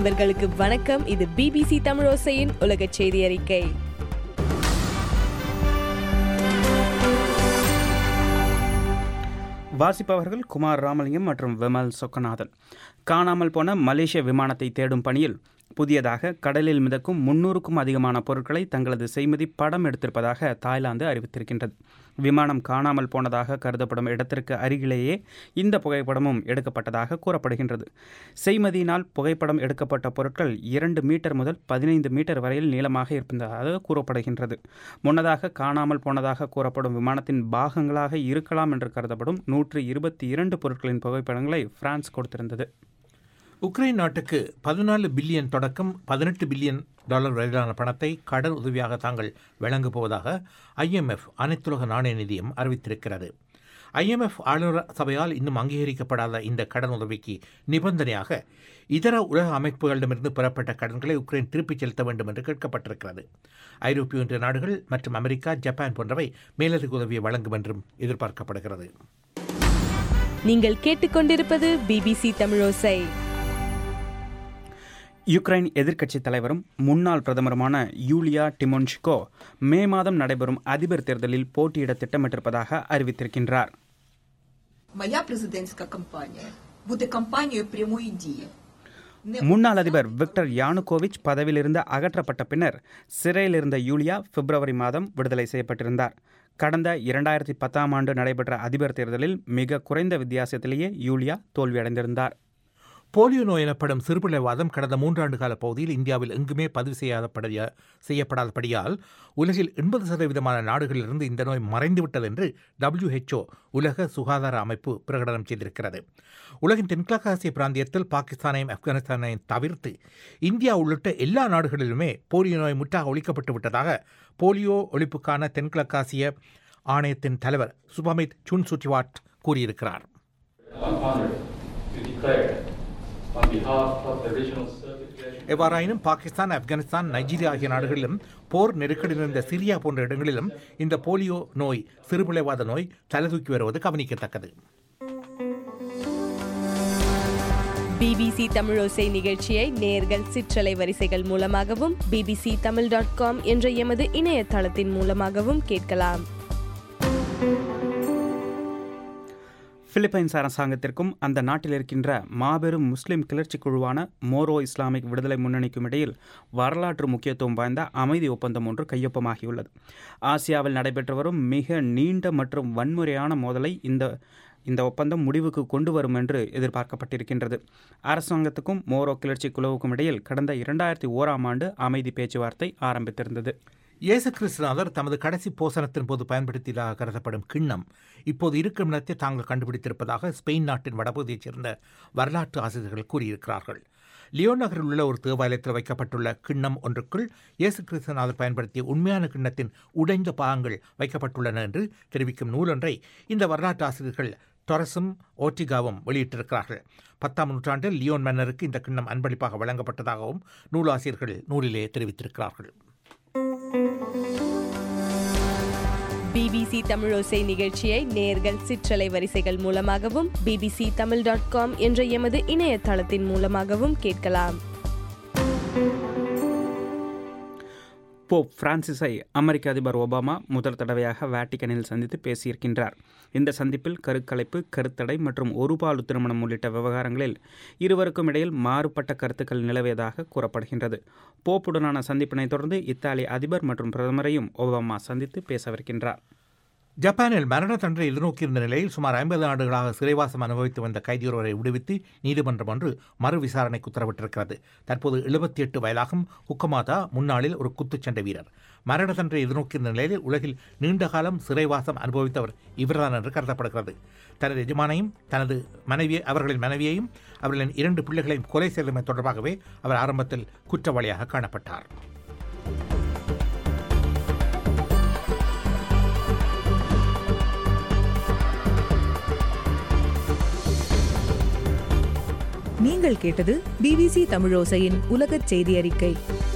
நண்பர்களுக்கு வணக்கம் இது பிபிசி தமிழோசையின் உலக செய்தி அறிக்கை வாசிப்பவர்கள் குமார் ராமலிங்கம் மற்றும் விமல் சொக்கநாதன் காணாமல் போன மலேசிய விமானத்தை தேடும் பணியில் புதியதாக கடலில் மிதக்கும் முன்னூறுக்கும் அதிகமான பொருட்களை தங்களது செய்மதி படம் எடுத்திருப்பதாக தாய்லாந்து அறிவித்திருக்கின்றது விமானம் காணாமல் போனதாக கருதப்படும் இடத்திற்கு அருகிலேயே இந்த புகைப்படமும் எடுக்கப்பட்டதாக கூறப்படுகின்றது செய்மதியினால் புகைப்படம் எடுக்கப்பட்ட பொருட்கள் இரண்டு மீட்டர் முதல் பதினைந்து மீட்டர் வரையில் நீளமாக இருப்பதாக கூறப்படுகின்றது முன்னதாக காணாமல் போனதாக கூறப்படும் விமானத்தின் பாகங்களாக இருக்கலாம் என்று கருதப்படும் நூற்று இருபத்தி இரண்டு பொருட்களின் புகைப்படங்களை பிரான்ஸ் கொடுத்திருந்தது உக்ரைன் நாட்டுக்கு பதினாலு பில்லியன் தொடக்கம் பதினெட்டு பில்லியன் டாலர் வரையிலான பணத்தை கடன் உதவியாக தாங்கள் வழங்கப் போவதாக ஐஎம்எஃப் அனைத்துலக நாணய நிதியம் அறிவித்திருக்கிறது ஐஎம்எஃப் ஆளுநர் சபையால் இன்னும் அங்கீகரிக்கப்படாத இந்த கடன் உதவிக்கு நிபந்தனையாக இதர உலக அமைப்புகளிடமிருந்து பெறப்பட்ட கடன்களை உக்ரைன் திருப்பிச் செலுத்த வேண்டும் என்று கேட்கப்பட்டிருக்கிறது ஐரோப்பிய ஒன்றிய நாடுகள் மற்றும் அமெரிக்கா ஜப்பான் போன்றவை மேலதிக உதவியை வழங்கும் என்றும் எதிர்பார்க்கப்படுகிறது நீங்கள் கேட்டுக்கொண்டிருப்பது பிபிசி தமிழோசை யுக்ரைன் எதிர்க்கட்சித் தலைவரும் முன்னாள் பிரதமருமான யூலியா டிமோன்ஷிகோ மே மாதம் நடைபெறும் அதிபர் தேர்தலில் போட்டியிட திட்டமிட்டிருப்பதாக அறிவித்திருக்கின்றார் Моя президентська кампанія буде кампанією прямої дії. Не முன்னாள் அதிபர் விக்டர் யானுகோவிச் பதவியிலிருந்து அகற்றப்பட்ட பின்னர் சிறையில் இருந்த யூலியா பிப்ரவரி மாதம் விடுதலை செய்யப்பட்டிருந்தார் கடந்த இரண்டாயிரத்தி பத்தாம் ஆண்டு நடைபெற்ற அதிபர் தேர்தலில் மிக குறைந்த வித்தியாசத்திலேயே யூலியா தோல்வியடைந்திருந்தார் போலியோ நோய் எனப்படும் சிறுபிள்ளைவாதம் கடந்த மூன்றாண்டு கால பகுதியில் இந்தியாவில் எங்குமே பதிவு செய்யாதபடிய செய்யப்படாதபடியால் உலகில் எண்பது சதவீதமான நாடுகளிலிருந்து இந்த நோய் மறைந்துவிட்டது என்று WHO உலக சுகாதார அமைப்பு பிரகடனம் செய்திருக்கிறது உலகின் தென்கிழக்காசிய பிராந்தியத்தில் பாகிஸ்தானையும் ஆப்கானிஸ்தானையும் தவிர்த்து இந்தியா உள்ளிட்ட எல்லா நாடுகளிலுமே போலியோ நோய் முற்றாக ஒழிக்கப்பட்டு விட்டதாக போலியோ ஒழிப்புக்கான தென்கிழக்காசிய ஆணையத்தின் தலைவர் சுபமித் சுன்சுட்டிவாட் கூறியிருக்கிறார் I'm honored to declare on behalf of the regional service எவ்வாறாயினும் பாகிஸ்தான் ஆப்கானிஸ்தான் நைஜீரியா ஆகிய நாடுகளிலும் போர் நெருக்கடி நிறைந்த சிரியா போன்ற இடங்களிலும் இந்த போலியோ நோய் சிறுபிளைவாத நோய் தலைதூக்கி வருவது கவனிக்கத்தக்கது பிபிசி தமிழோசை நிகழ்ச்சியை நேர்கள் சிற்றலை வரிசைகள் மூலமாகவும் பிபிசி தமிழ் டாட் காம் என்ற எமது இணையதளத்தின் மூலமாகவும் கேட்கலாம் பிலிப்பைன்ஸ் அரசாங்கத்திற்கும் அந்த நாட்டில் இருக்கின்ற மாபெரும் முஸ்லிம் கிளர்ச்சி குழுவான மோரோ இஸ்லாமிக் விடுதலை முன்னணிக்கும் இடையில் வரலாற்று முக்கியத்துவம் வாய்ந்த அமைதி ஒப்பந்தம் ஒன்று கையொப்பமாகியுள்ளது ஆசியாவில் நடைபெற்று வரும் மிக நீண்ட மற்றும் வன்முறையான மோதலை இந்த இந்த ஒப்பந்தம் முடிவுக்கு கொண்டு வரும் என்று எதிர்பார்க்கப்பட்டிருக்கின்றது அரசாங்கத்துக்கும் மோரோ கிளர்ச்சி குழுவுக்கும் இடையில் கடந்த இரண்டாயிரத்தி ஓராம் ஆண்டு அமைதி பேச்சுவார்த்தை ஆரம்பித்திருந்தது இயேசு கிறிஸ்துநாதர் தமது கடைசி போசனத்தின் போது பயன்படுத்தியதாக கருதப்படும் கிண்ணம் இப்போது இருக்கும் இடத்தை தாங்கள் கண்டுபிடித்திருப்பதாக ஸ்பெயின் நாட்டின் வடபகுதியைச் சேர்ந்த வரலாற்று ஆசிரியர்கள் கூறியிருக்கிறார்கள் லியோன் நகரில் உள்ள ஒரு தேவாலயத்தில் வைக்கப்பட்டுள்ள கிண்ணம் ஒன்றுக்குள் இயேசு கிறிஸ்துநாதர் பயன்படுத்திய உண்மையான கிண்ணத்தின் உடைந்த பாகங்கள் வைக்கப்பட்டுள்ளன என்று தெரிவிக்கும் நூலொன்றை இந்த வரலாற்று ஆசிரியர்கள் டொரஸும் ஓட்டிகாவும் வெளியிட்டிருக்கிறார்கள் பத்தாம் நூற்றாண்டில் லியோன் மன்னருக்கு இந்த கிண்ணம் அன்பளிப்பாக வழங்கப்பட்டதாகவும் நூலாசிரியர்கள் நூலிலே தெரிவித்திருக்கிறார்கள் பிபிசி தமிழோசை நிகழ்ச்சியை நேர்கள் சிற்றலை வரிசைகள் மூலமாகவும் பிபிசி தமிழ் டாட் காம் என்ற எமது இணையதளத்தின் மூலமாகவும் கேட்கலாம் போப் பிரான்சிஸை அமெரிக்க அதிபர் ஒபாமா முதல் தடவையாக வேட்டிக்கனில் சந்தித்து பேசியிருக்கின்றார் இந்த சந்திப்பில் கருக்கலைப்பு கருத்தடை மற்றும் ஒருபாலு திருமணம் உள்ளிட்ட விவகாரங்களில் இருவருக்கும் இடையில் மாறுபட்ட கருத்துக்கள் நிலவியதாக கூறப்படுகின்றது போப்புடனான சந்திப்பினை தொடர்ந்து இத்தாலி அதிபர் மற்றும் பிரதமரையும் ஒபாமா சந்தித்து பேசவிருக்கின்றார் ஜப்பானில் மரண தண்டனை எதிர்நோக்கியிருந்த நிலையில் சுமார் ஐம்பது ஆண்டுகளாக சிறைவாசம் அனுபவித்து வந்த கைதியொருவரை விடுவித்து நீதிமன்றம் ஒன்று மறு விசாரணைக்கு உத்தரவிட்டிருக்கிறது தற்போது எழுபத்தி எட்டு வயதாகும் ஹுக்கமாதா முன்னாளில் ஒரு குத்துச்சண்டை வீரர் மரண தண்டனை எதிர்நோக்கியிருந்த நிலையில் உலகில் நீண்ட காலம் சிறைவாசம் அனுபவித்தவர் இவர்தான் என்று கருதப்படுகிறது தனது எஜமானையும் தனது மனைவியை அவர்களின் மனைவியையும் அவர்களின் இரண்டு பிள்ளைகளையும் கொலை செய்தமை தொடர்பாகவே அவர் ஆரம்பத்தில் குற்றவாளியாக காணப்பட்டார் நீங்கள் கேட்டது பிபிசி தமிழோசையின் உலகச் செய்தி அறிக்கை